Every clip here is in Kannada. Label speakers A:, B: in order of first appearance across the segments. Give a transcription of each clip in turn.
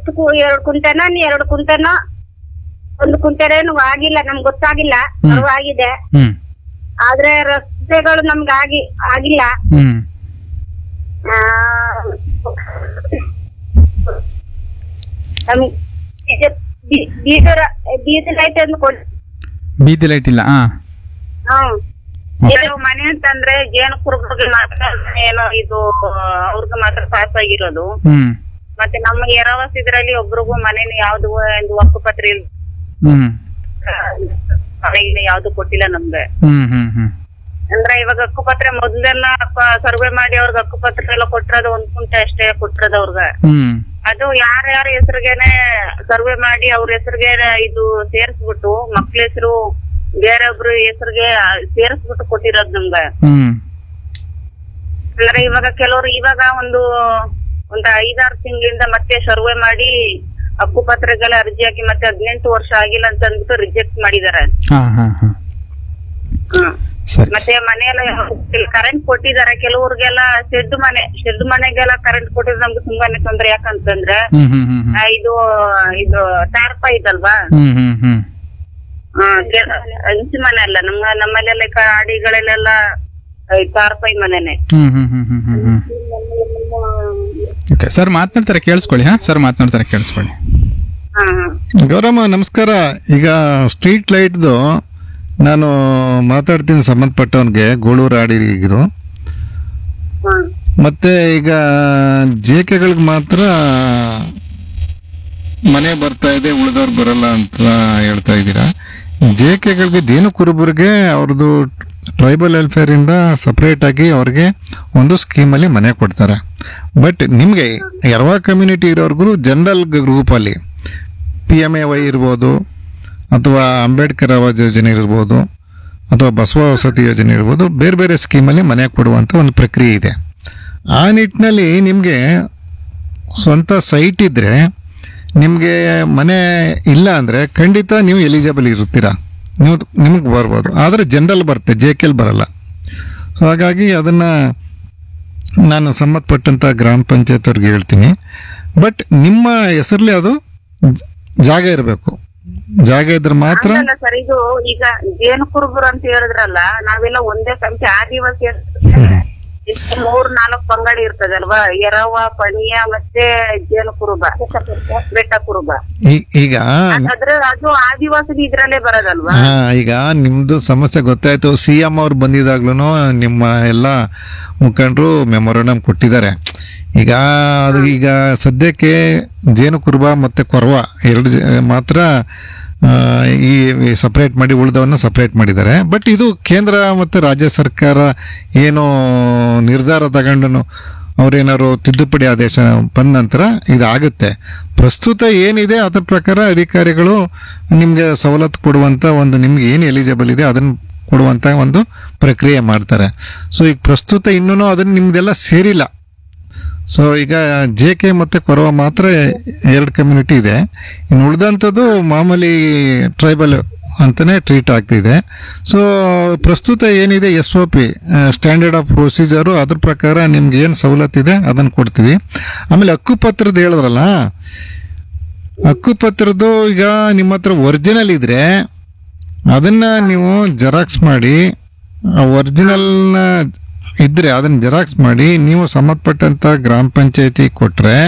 A: ಹತ್ತು ಕು- ಎರಡು ಕುಂಟೆನ ಎರಡು ಕುಂಟೆನ ಒಂದು ಕುಂಟೆನೇನು ಆಗಿಲ್ಲ ನಮ್ಗೆ ಗೊತ್ತಾಗಿಲ್ಲ
B: ಹ್ಮ್.
A: ಪರವಾಗಿದೆ
B: ಹ್ಮ್
A: ಆದ್ರೆ ರಸ್ತೆಗಳು ನಮ್ಗೆ ಆಗಿ ಆಗಿಲ್ಲ
B: ಹ್ಮ್
A: ಆ, ನಮ್ಗ್ ಇದು ಬೀ- ಬೀದರ ಬೀದಿ ಲೈಟ್ ಅನ್ನು ಕೊಡಿ
B: ಬೀದಿ ಲೈಟ್ ಇಲ್ಲ ಹಾ
A: ಹ್ಮ್
C: ಕೆಲವು ಮನೆ ಅಂತಂದ್ರೆ ಜೇನು ಕುರುಬರಿಗೆ ಮಾತ್ರ ಏನೋ ಇದು ಅವ್ರಿಗೆ ಮಾತ್ರ ಪಾಸ್ ಆಗಿರೋದು
B: ಹ್ಮ್
C: ಮತ್ತೆ ನಮ್ಮ ಎರವಸ್ ಇದ್ರಲ್ಲಿ ಒಬ್ರಿಗೂ ಮನೇನು ಯಾವ್ದು ಒಂದು ಹಕ್ಕುಪತ್ರ ಇಲ್ಲ
B: ಹ್ಮ್
C: ಮನೆಗಿನ ಯಾವ್ದು ಕೊಟ್ಟಿಲ್ಲ ನಮ್ಗೆ
B: ಹ್ಮ್ ಹ್ಮ್ ಹ್ಮ್
C: ಅಂದ್ರೆ ಇವಾಗ ಹಕ್ಕುಪತ್ರ ಮೊದ್ಲೆಲ್ಲ ಸರ್ವೆ ಮಾಡಿ ಅವ್ರಿಗೆ ಹಕ್ಕುಪತ್ರ ಎಲ್ಲ ಕೊಟ್ಟಿರೋದು ಒಂದ್ ಕುಂಟೆ ಅಷ್ಟೇ ಕೊಟ್ಟಿರೋದು ಅವ್ರಗ
B: ಹ್ಮ್
C: ಅದು ಯಾರ್ಯಾರ ಹೆಸರಿಗೆನೆ ಸರ್ವೆ ಮಾಡಿ ಅವ್ರ ಹೆಸರಿಗೆ ಇದು ಸೇರ್ಸ್ಬಿಟ್ಟು ಮಕ್ಳ ಹೆಸರು ಬೇರೊಬ್ರು ಹೆಸರಿಗೆ ಸೇರಿಸ್ಬಿಟ್ಟು ಕೊಟ್ಟಿರೋದು ನಮ್ಗೆ
B: ಹ್ಮ್
C: ಅಂದ್ರೆ ಇವಾಗ ಕೆಲವರು ಇವಾಗ ಒಂದು ಒಂದು ಐದಾರು ತಿಂಗಳಿಂದ ಮತ್ತೆ ಸರ್ವೆ ಮಾಡಿ ಹಕ್ಕುಪತ್ರಗೆಲ್ಲ ಅರ್ಜಿ ಹಾಕಿ ಮತ್ತೆ ಹದಿನೆಂಟು ವರ್ಷ ಆಗಿಲ್ಲ ಅಂತ ಅಂದ್ಬಿಟ್ಟು ರಿಜೆಕ್ಟ್ ಮಾಡಿದಾರೆ
B: ಹಾ ಹಾ ಹಾ ಸರಿ
C: ಮತ್ತೆ ಮನೆಯೆಲ್ಲ ಕರೆಂಟ್ ಕೊಟ್ಟಿದ್ದಾರೆ ಕೆಲವ್ರಿಗೆಲ್ಲ ಶೆಡ್ ಮನೆ ಶೆಡ್ ಮನೆಗೆಲ್ಲ ಕರೆಂಟ್ ಕೊಟ್ಟಿದ್ರೆ ನಮ್ಗೆ ತುಂಬಾನೇ ತೊಂದ್ರೆ ಯಾಕಂತಂದ್ರೆ
B: ಹ್ಮ್ ಹ್ಮ್ ಹ್ಮ್ ಹ್ಮ್
C: ಆ, ಇದು ಇದು ಟಾರ್ಪ ಇದಲ್ವಾ
B: ಹ್ಮ್ ಹ್ಮ್ ಹ್ಮ್
C: ಆ, ಕೆ- ಹಂಚು ಮನೆ ಅಲ್ಲ ನಮ್ಮ ನಮ್ಮಲ್ಲೆಲ್ಲ ಕಾಡಿಗಳಲ್ಲೆಲ್ಲ ಟಾರ್ಪೈ ಮನೆನೆ
B: ಹ್ಮ್ ಹ್ಮ್ ಹ್ಮ್ ಹ್ಮ್ ಹ್ಮ್ ಹ್ಮ್ ಓಕೆ ಸರ್ ಮಾತನಾಡ್ತಾರೆ ಕೇಳಿಸ್ಕೊಳ್ಳಿ ಹಾ ಸರ್ ಮಾತನಾಡ್ತಾರೆ ಕೇಳಿಸ್ಕೊಳ್ಳಿ
C: ಹಾ ಹಾ
D: ಗೌರಮ್ಮ ನಮಸ್ಕಾರ ಈಗ ಸ್ಟ್ರೀಟ್ ಲೈಟ್ದು ನಾನು ಮಾತಾಡ್ತೀನಿ ಸಂಬಂಧಪಟ್ಟವನಿಗೆ ಗೋಳೂರು ಆಡಿಗಿದು
C: ಹ್ಮ್
D: ಮತ್ತೆ ಈಗ ಜೆ ಕೆಗಳಿಗೆ ಮಾತ್ರ ಮನೆ ಬರ್ತಾ ಇದೆ ಉಳಿದವ್ರು ಬರಲ್ಲ ಅಂತ ಹೇಳ್ತಾ ಇದ್ದೀರಾ ಜೆ ಕೆಗಳಿಗೆ ಜೇನು ಕುರುಬರಿಗೆ ಅವ್ರದ್ದು ಟ್ರೈಬಲ್ ವೆಲ್ಫೇರ್ ಇಂದ ಸಪ್ರೇಟ್ ಆಗಿ ಅವ್ರಿಗೆ ಒಂದು ಸ್ಕೀಮಲ್ಲಿ ಮನೆ ಕೊಡ್ತಾರೆ ಬಟ್ ನಿಮಗೆ ಎರವ ಕಮ್ಯುನಿಟಿ ಇರೋರ್ಗು ಜನರಲ್ ಗ್ರೂಪಲ್ಲಿ ಪಿ ಎಮ್ ಎ ವೈ ಇರ್ಬೋದು ಅಥವಾ ಅಂಬೇಡ್ಕರ್ ಆವಾಸ್ ಯೋಜನೆ ಇರ್ಬೋದು ಅಥವಾ ಬಸವ ವಸತಿ ಯೋಜನೆ ಇರ್ಬೋದು ಬೇರೆ ಬೇರೆ ಸ್ಕೀಮಲ್ಲಿ ಮನೆ ಕೊಡುವಂಥ ಒಂದು ಪ್ರಕ್ರಿಯೆ ಇದೆ ಆ ನಿಟ್ಟಿನಲ್ಲಿ ನಿಮಗೆ ಸ್ವಂತ ಸೈಟ್ ಇದ್ದರೆ ನಿಮಗೆ ಮನೆ ಇಲ್ಲ ಅಂದರೆ ಖಂಡಿತ ನೀವು ಎಲಿಜಿಬಲ್ ಇರ್ತೀರಾ ನೀವು ನಿಮಗೆ ಬರ್ಬೋದು ಆದರೆ ಜನರಲ್ ಬರುತ್ತೆ ಜೆ ಕೆಲ್ ಬರಲ್ಲ ಸೊ ಹಾಗಾಗಿ ಅದನ್ನು ನಾನು ಸಂಬಂಧಪಟ್ಟಂಥ ಗ್ರಾಮ ಪಂಚಾಯತ್ ಅವ್ರಿಗೆ ಹೇಳ್ತೀನಿ ಬಟ್ ನಿಮ್ಮ ಹೆಸರಲ್ಲಿ ಅದು ಜ- ಜಾಗ ಇರಬೇಕು ಜಾಗ ಇದ್ರೆ ಮಾತ್ರ
C: ಅಲ್ಲ ಸರ್ ಇದು ಈಗ ಜೇನು ಕುರುಬರು ಅಂತ ಹೇಳಿದ್ರಲ್ಲ ನಾವೆಲ್ಲ ಒಂದೇ ಸಂಖ್ಯೆ ಆದಿವಾಸಿ ಇಷ್ಟು ಮೂರ್ ನಾಲ್ಕು ಪಂಗಡಿ ಇರ್ತದಲ್ವಾ ಎರವ ಪಣಿಯ ಮತ್ತೆ ಜೇನು ಕುರುಬ ಬೆಟ್ಟ ಕುರುಬ
D: ಈ- ಈಗ
C: ಅದ್ರ ಅದು ಆದಿವಾಸಿ ಇದ್ರಲ್ಲೇ ಬರೋದಲ್ವಾ
D: ಹಾ ಈಗ ನಿಮ್ದು ಸಮಸ್ಯೆ ಗೊತ್ತಾಯ್ತು ಸಿ ಎಂ ಅವ್ರು ಬಂದಿದಾಗ್ಲೂ ನಿಮ್ಮ ಎಲ್ಲ ಮುಖಂಡರು ಮೆಮೊರಂಡಮ್ ಕೊಟ್ಟಿದ್ದಾರೆ ಈಗ ಅದು ಈಗ ಸದ್ಯಕ್ಕೆ ಜೇನು ಕುರುಬ ಮತ್ತೆ ಕೊರವ ಎರಡು ಜ- ಮಾತ್ರ ಆ, ಈ ಸಪ್ರೇಟ್ ಮಾಡಿ ಉಳಿದವನ್ನ ಸಪ್ರೇಟ್ ಮಾಡಿದ್ದಾರೆ ಬಟ್ ಇದು ಕೇಂದ್ರ ಮತ್ತು ರಾಜ್ಯ ಸರ್ಕಾರ ಏನು ನಿರ್ಧಾರ ತಗೊಂಡು ಅವ್ರೇನಾದ್ರು ತಿದ್ದುಪಡಿ ಆದೇಶ ಬಂದ ನಂತರ ಇದಾಗುತ್ತೆ ಪ್ರಸ್ತುತ ಏನಿದೆ ಅದ್ರ ಪ್ರಕಾರ ಅಧಿಕಾರಿಗಳು ನಿಮಗೆ ಸವಲತ್ತು ಕೊಡುವಂತ ಒಂದು ನಿಮ್ಗೆ ಏನು ಎಲಿಜಿಬಲ್ ಇದೆ ಅದನ್ನು ಕೊಡುವಂತ ಒಂದು ಪ್ರಕ್ರಿಯೆ ಮಾಡ್ತಾರೆ ಸೊ ಈಗ ಪ್ರಸ್ತುತ ಇನ್ನೂ ಅದನ್ನ ನಿಮ್ದೆಲ್ಲ ಸೇರಿಲ್ಲ ಸೊ ಈಗ ಜೆ ಕೆ ಮತ್ತು ಕೊರವ ಮಾತ್ರ ಎರಡು ಕಮ್ಯುನಿಟಿ ಇದೆ ಇನ್ನು ಉಳಿದಂಥದ್ದು ಮಾಮೂಲಿ ಟ್ರೈಬಲ್ ಅಂತಲೇ ಟ್ರೀಟ್ ಆಗ್ತಿದೆ ಸೊ ಪ್ರಸ್ತುತ ಏನಿದೆ S O P standard of procedure ಅದ್ರ ಪ್ರಕಾರ ನಿಮ್ಗೆ ಏನು ಸವಲತ್ತಿದೆ ಅದನ್ನು ಕೊಡ್ತೀವಿ ಆಮೇಲೆ ಹಕ್ಕುಪತ್ರದ ಹೇಳಿದ್ರಲ್ಲ ಹಕ್ಕುಪತ್ರದ್ದು ಈಗ ನಿಮ್ಮ ಹತ್ರ ಒರಿಜಿನಲ್ ಇದ್ರೆ ಅದನ್ನ ನೀವು ಜೆರಾಕ್ಸ್ ಮಾಡಿ ಒರಿಜಿನಲ್ನ ಇದ್ರೆ ಅದನ್ನ ಜೆರಾಕ್ಸ್ ಮಾಡಿ ನೀವು ಸಂಬಂಧಪಟ್ಟಂತ ಗ್ರಾಮ ಪಂಚಾಯತಿ ಕೊಟ್ರೆ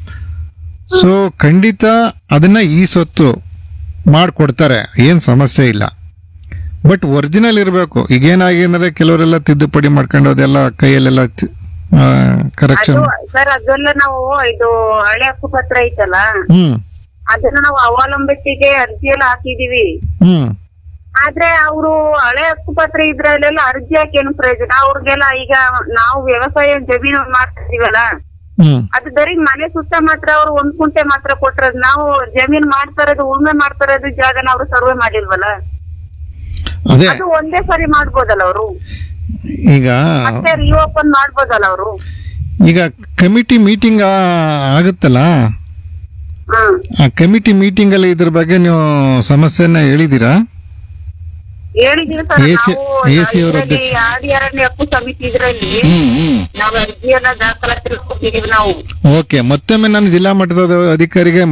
D: ಸೊ ಖಂಡಿತ ಅದನ್ನ ಈ ಸೊತ್ತು ಮಾಡಿಕೊಡ್ತಾರೆ ಏನು ಸಮಸ್ಯೆ ಇಲ್ಲ ಬಟ್ ಒರಿಜಿನಲ್ ಇರಬೇಕು ಈಗೇನಾಗೇನಂದ್ರೆ ಕೆಲವರೆಲ್ಲ ತಿದ್ದುಪಡಿ ಮಾಡ್ಕೊಂಡು ಅದೆಲ್ಲ ಕೈಯಲ್ಲೆಲ್ಲ ಕರೆಕ್ಷನ್
C: ಅದು ಸರ್ ಅದೆಲ್ಲ ನಾವು ಇದು ಹಳೆ ಹಕ್ಕುಪತ್ರ ಐತಲ್ಲ
D: ಹ್ಮ್
C: ಅದನ್ನ ನಾವು ಅವಲಂಬಿಸಿಗೆ ಅರ್ಜಿ ಎಲ್ಲ ಹಾಕಿದೀವಿ
D: ಹ್ಮ್
C: ಆದ್ರೆ ಅವರು ಹಳೆ ಹಕ್ಕುಪತ್ರ ಇದ್ರಲ್ಲೆಲ್ಲ ಅರ್ಜಿ ಹಾಕಿ ಏನು ಪ್ರಯೋಜನ ಅವ್ರಿಗೆಲ್ಲ ಈಗ ನಾವು ವ್ಯವಸಾಯ ಜಮೀನು ಮಾಡ್ತಾ ಇದೀವಲ್ಲ
D: ಹ್ಮ್
C: ಅದು ಬರೀ ಮನೆ ಸುತ್ತ ಮಾತ್ರ ಅವ್ರು ಒಂದ್ ಕುಂಟೆ ಮಾತ್ರ ಕೊಟ್ಟಿರೋದು ನಾವು ಜಮೀನ್ ಮಾಡ್ತಾ ಇರೋದು ಉಳ್ಮೆ ಮಾಡ್ತಾ ಇರೋದು ಜಾಗನ ಅವ್ರು ಸರ್ವೆ ಮಾಡಿಲ್ವಲ್ಲ
D: ಅದೇ
C: ಅದು ಒಂದೇ ಸರಿ ಮಾಡ್ಬೋದಲ್ಲ ಅವರು
D: ಈಗ
C: ಮತ್ತೆ ರಿಓಪನ್ ಮಾಡ್ಬೋದಲ್ಲ ಅವರು
D: ಈಗ ಕಮಿಟಿ ಮೀಟಿಂಗ್ ಆಗುತ್ತಲ್ಲ
C: ಹ್ಮ್
D: ಆ ಕಮಿಟಿ ಮೀಟಿಂಗ್ ಅಲ್ಲಿ ಇದ್ರ ಬಗ್ಗೆ ನೀವು ಸಮಸ್ಯೆನ ಹೇಳಿದೀರಾ
C: ಹೇಳಿದೀವಿ ಸರ್
D: AC
C: ನಾವು
D: AC ಅವ್ರ
C: ಇದ್ರಲ್ಲಿ ಆದಿ ಅರಣ್ಯ ಹಕ್ಕು ಸಮಿತಿ ಇದ್ರಲ್ಲಿ
D: ಹ್ಮ್ ಹ್ಮ್
C: ನಾವು ಅರ್ಜಿಯನ್ನ ದಾಖಲಾತಿ ಕೊಟ್ಟಿದೀವಿ ನಾವು
D: ಓಕೆ ಮತ್ತೊಮ್ಮೆ ನಾನು ಜಿಲ್ಲಾ ಮಟ್ಟದ ಅಧಿಕಾರಿಗೆ